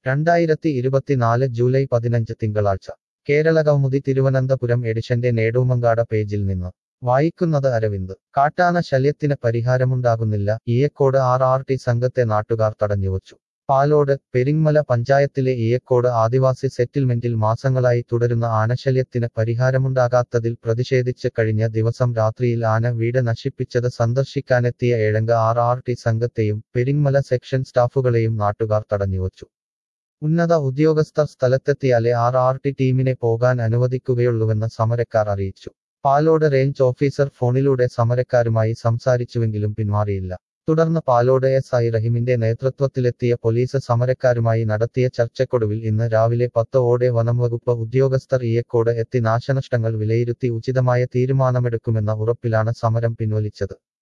രണ്ടായിരത്തി ഇരുപത്തിനാല് ജൂലൈ പതിനഞ്ച് തിങ്കളാഴ്ച കേരള കൗമുദി തിരുവനന്തപുരം എഡിഷന്റെ നേടൂമങ്കാട പേജിൽ നിന്ന് വായിക്കുന്നത് അരവിന്ദ് കാട്ടാന ശല്യത്തിന് പരിഹാരമുണ്ടാകുന്നില്ല ഈയക്കോട് ആർ ആർ ടി സംഘത്തെ നാട്ടുകാർ തടഞ്ഞുവച്ചു പാലോട് പെരിങ്ങമല പഞ്ചായത്തിലെ ഈയക്കോട് ആദിവാസി സെറ്റിൽമെന്റിൽ മാസങ്ങളായി തുടരുന്ന ആനശല്യത്തിന് പരിഹാരമുണ്ടാകാത്തതിൽ പ്രതിഷേധിച്ച് കഴിഞ്ഞ ദിവസം രാത്രിയിൽ ആന വീട് നശിപ്പിച്ചത് സന്ദർശിക്കാനെത്തിയ ഏഴംഗ ആർ ആർ ടി സംഘത്തെയും പെരിങ്ങമല സെക്ഷൻ സ്റ്റാഫുകളെയും നാട്ടുകാർ തടഞ്ഞുവച്ചു ഉന്നത ഉദ്യോഗസ്ഥർ സ്ഥലത്തെത്തിയാലേ ആർ ആർ ടി ടീമിനെ പോകാൻ അനുവദിക്കുകയുള്ളൂവെന്ന് സമരക്കാർ അറിയിച്ചു പാലോട് റേഞ്ച് ഓഫീസർ ഫോണിലൂടെ സമരക്കാരുമായി സംസാരിച്ചുവെങ്കിലും പിന്മാറിയില്ല തുടർന്ന് പാലോട് എസ് ഐ റഹിമിന്റെ നേതൃത്വത്തിലെത്തിയ പോലീസ് സമരക്കാരുമായി നടത്തിയ ചർച്ചക്കൊടുവിൽ ഇന്ന് രാവിലെ പത്ത് ഓടെ വനംവകുപ്പ് ഉദ്യോഗസ്ഥർ ഇയക്കോട് എത്തി നാശനഷ്ടങ്ങൾ വിലയിരുത്തി ഉചിതമായ തീരുമാനമെടുക്കുമെന്ന ഉറപ്പിലാണ് സമരം പിൻവലിച്ചത്